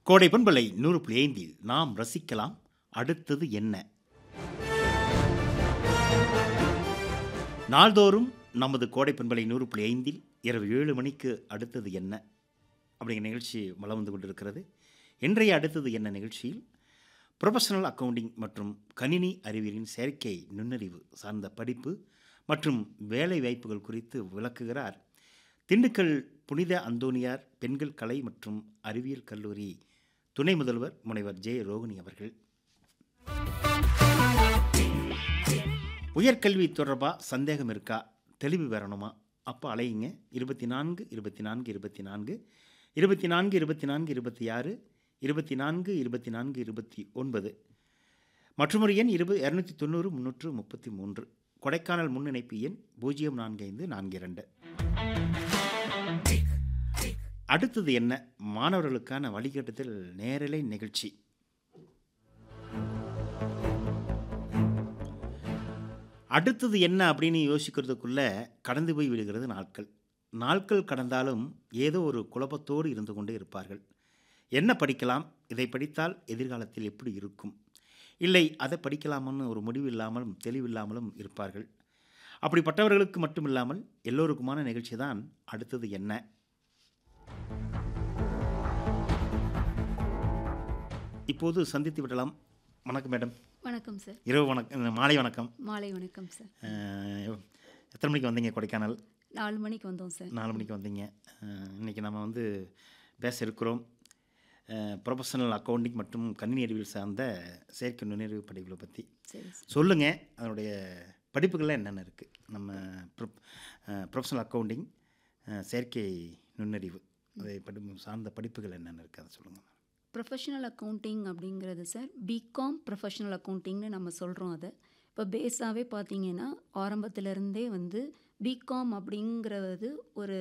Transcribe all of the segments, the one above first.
கோடை பண்பலை நூறு புள்ளி ஐந்தில் நாம் ரசிக்கலாம் அடுத்தது என்ன நாள்தோறும் நமது கோடை பண்பலை நூறு புள்ளி ஐந்தில் இரவு ஏழு மணிக்கு அடுத்தது என்ன அப்படிங்கிற நிகழ்ச்சி வலம் வந்து கொண்டிருக்கிறது இன்றைய அடுத்தது என்ன நிகழ்ச்சியில் ப்ரொஃபஷனல் அக்கவுண்டிங் மற்றும் கணினி அறிவியலின் செயற்கை நுண்ணறிவு சார்ந்த படிப்பு மற்றும் வேலை வாய்ப்புகள் குறித்து விளக்குகிறார் திண்டுக்கல் புனித அந்தோனியார் பெண்கள் கலை மற்றும் அறிவியல் கல்லூரி துணை முதல்வர் முனைவர் ஜே ரோகிணி அவர்கள் உயர்கல்வி தொடர்பாக சந்தேகம் இருக்கா தெளிவு பெறணுமா அப்போ அலையுங்க இருபத்தி நான்கு இருபத்தி நான்கு இருபத்தி நான்கு இருபத்தி நான்கு இருபத்தி நான்கு இருபத்தி ஆறு இருபத்தி நான்கு இருபத்தி நான்கு இருபத்தி ஒன்பது மற்றொரு எண் இருபது இரநூத்தி தொண்ணூறு முந்நூற்று முப்பத்தி மூன்று கொடைக்கானல் முன்னிணைப்பு எண் பூஜ்ஜியம் நான்கு ஐந்து நான்கு இரண்டு அடுத்தது என்ன மாணவர்களுக்கான வழிகாட்டுதல் நேரலை நிகழ்ச்சி அடுத்தது என்ன அப்படின்னு யோசிக்கிறதுக்குள்ள கடந்து போய் விடுகிறது நாட்கள் நாட்கள் கடந்தாலும் ஏதோ ஒரு குழப்பத்தோடு இருந்து கொண்டே இருப்பார்கள் என்ன படிக்கலாம் இதை படித்தால் எதிர்காலத்தில் எப்படி இருக்கும் இல்லை அதை படிக்கலாம்னு ஒரு முடிவு இல்லாமலும் தெளிவில்லாமலும் இருப்பார்கள் அப்படிப்பட்டவர்களுக்கு மட்டுமில்லாமல் எல்லோருக்குமான நிகழ்ச்சி தான் அடுத்தது என்ன இப்போது சந்தித்து விடலாம் வணக்கம் மேடம் வணக்கம் சார் இரவு வணக்கம் மாலை வணக்கம் மாலை வணக்கம் சார் அஹ், எத்தனை மணிக்கு வந்தீங்க கொடைக்கானல் நாலு மணிக்கு வந்தோம் சார் நாலு மணிக்கு வந்தீங்க அஹ், இன்னைக்கு நம்ம வந்து பேச இருக்கிறோம் ப்ரொஃபஷனல் அக்கௌண்டிங் மற்றும் கணினி அறிவியல் சார்ந்த செயற்கை நுண்ணறிவு படிப்புகளை பற்றி சரி சார் சொல்லுங்கள் அதனுடைய படிப்புகள்லாம் என்னென்ன இருக்குது நம்ம ப்ரொஃபஷனல் அக்கௌண்டிங் செயற்கை நுண்ணறிவு அதை படி சார்ந்த படிப்புகள் என்னென்ன இருக்குது அதை சொல்லுங்கள் ப்ரொஃபஷனல் அக்கௌண்டிங் அப்படிங்கிறது சார் பிகாம் ப்ரொஃபஷனல் அக்கௌண்டிங்னு நம்ம சொல்கிறோம் அதை இப்போ பேஸாகவே பார்த்தீங்கன்னா ஆரம்பத்திலேருந்தே வந்து பிகாம் அப்படிங்கிறது ஒரு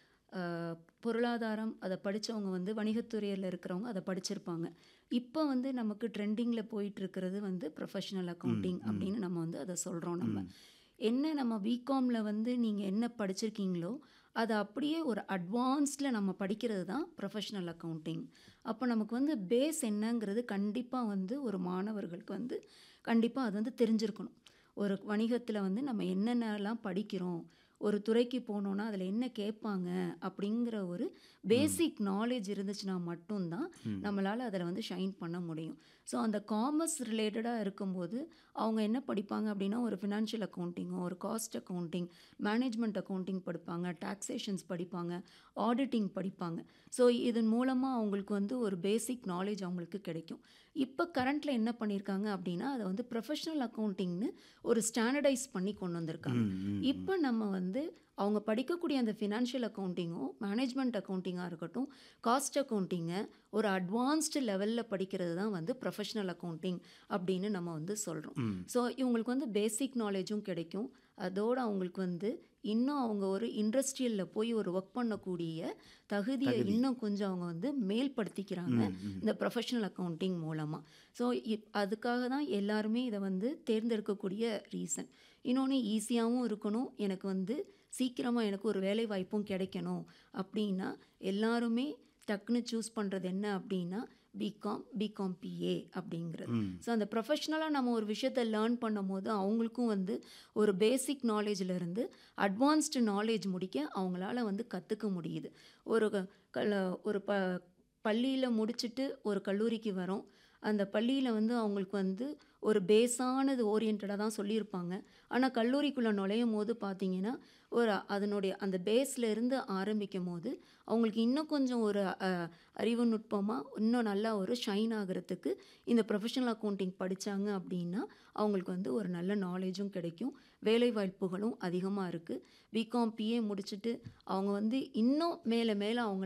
அஹ், பொருளாதாரம் அதை படித்தவங்க வந்து வணிகத்துறையில் இருக்கிறவங்க அதை படிச்சிருப்பாங்க இப்போ வந்து நமக்கு ட்ரெண்டிங்கில் போயிட்டுருக்கிறது வந்து ப்ரொஃபஷனல் அக்கௌண்டிங் அப்படின்னு நம்ம வந்து அதை சொல்கிறோம் நம்ம என்ன நம்ம பிகாமில் வந்து நீங்கள் என்ன படிச்சிருக்கீங்களோ அதை அப்படியே ஒரு அட்வான்ஸ்டில் நம்ம படிக்கிறது தான் ப்ரொஃபஷனல் அக்கௌண்டிங் அப்போ நமக்கு வந்து பேஸ் என்னங்கிறது கண்டிப்பாக வந்து ஒரு மாணவர்களுக்கு வந்து கண்டிப்பாக அது வந்து தெரிஞ்சிருக்கணும் ஒரு வணிகத்தில் வந்து நம்ம என்னென்னலாம் படிக்கிறோம் ஒரு துறைக்கு போனோன்னா அதில் என்ன கேட்பாங்க அப்படிங்கிற ஒரு பேசிக் நாலேஜ் இருந்துச்சுன்னா மட்டும்தான் நம்மளால் அதில் வந்து ஷைன் பண்ண முடியும் ஸோ அந்த காமர்ஸ் ரிலேட்டடாக இருக்கும்போது அவங்க என்ன படிப்பாங்க அப்படின்னா ஒரு ஃபினான்ஷியல் அக்கௌண்டிங்கோ ஒரு காஸ்ட் அக்கௌண்டிங் மேனேஜ்மெண்ட் அக்கௌண்டிங் படிப்பாங்க டாக்ஸேஷன்ஸ் படிப்பாங்க ஆடிட்டிங் படிப்பாங்க ஸோ இதன் மூலமாக அவங்களுக்கு வந்து ஒரு பேசிக் நாலேஜ் அவங்களுக்கு கிடைக்கும் இப்போ கரண்ட்டில் என்ன பண்ணியிருக்காங்க அப்படின்னா அதை வந்து ப்ரொஃபஷனல் அக்கௌண்டிங்னு ஒரு ஸ்டாண்டர்டைஸ் பண்ணி கொண்டு வந்திருக்காங்க இப்போ நம்ம வந்து அவங்க படிக்கக்கூடிய அந்த ஃபினான்ஷியல் அக்கௌண்டிங்கோ மேனேஜ்மெண்ட் அக்கௌண்டிங்காக இருக்கட்டும் காஸ்ட் அக்கௌண்டிங்கை ஒரு அட்வான்ஸ்டு லெவலில் படிக்கிறது தான் வந்து ப்ரொஃபஷனல் அக்கௌண்டிங் அப்படின்னு நம்ம வந்து சொல்கிறோம் ஸோ இவங்களுக்கு வந்து பேசிக் நாலேஜும் கிடைக்கும் அதோடு அவங்களுக்கு வந்து இன்னும் அவங்க ஒரு இண்டஸ்ட்ரியலில் போய் ஒரு ஒர்க் பண்ணக்கூடிய தகுதியை இன்னும் கொஞ்சம் அவங்க வந்து மேல்படுத்திக்கிறாங்க இந்த ப்ரொஃபஷனல் அக்கௌண்டிங் மூலமாக ஸோ இப் அதுக்காக தான் எல்லாருமே இதை வந்து தேர்ந்தெடுக்கக்கூடிய ரீசன் இன்னொன்று ஈஸியாகவும் இருக்கணும் எனக்கு வந்து சீக்கிரமாக எனக்கு ஒரு வேலை வாய்ப்பும் கிடைக்கணும் அப்படின்னா எல்லாருமே டக்குன்னு சூஸ் பண்ணுறது என்ன அப்படின்னா பிகாம் பிகாம் பிஏ அப்படிங்கிறது ஸோ அந்த ப்ரொஃபஷ்னலாக நம்ம ஒரு விஷயத்தை லேர்ன் பண்ணும் போது அவங்களுக்கும் வந்து ஒரு பேசிக் நாலேஜில் அட்வான்ஸ்டு நாலேஜ் முடிக்க அவங்களால வந்து கற்றுக்க முடியுது ஒரு க- கல ஒரு ப பள்ளியில் முடிச்சுட்டு ஒரு கல்லூரிக்கு வரோம் அந்த பள்ளியில் வந்து அவங்களுக்கு வந்து ஒரு பேஸானது ஓரியன்டாக தான் சொல்லியிருப்பாங்க ஆனால் கல்லூரிக்குள்ளே நுழையும் போது பார்த்தீங்கன்னா ஒரு அதனுடைய அந்த பேஸ்ல இருந்து ஆரம்பிக்கும் போது அவங்களுக்கு இன்னும் கொஞ்சம் ஒரு அஹ், அறிவு நுட்பமாக இன்னும் நல்லா ஒரு ஷைன் ஆகிறதுக்கு இந்த ப்ரொஃபஷனல் அக்கௌண்டிங் படித்தாங்க அப்படின்னா அவங்களுக்கு வந்து ஒரு நல்ல நாலேஜும் கிடைக்கும் வேலை வாய்ப்புகளும் அதிகமாக இருக்குது பிகாம் பிஏ முடிச்சுட்டு அவங்க வந்து இன்னும் மேலே மேலே அவங்க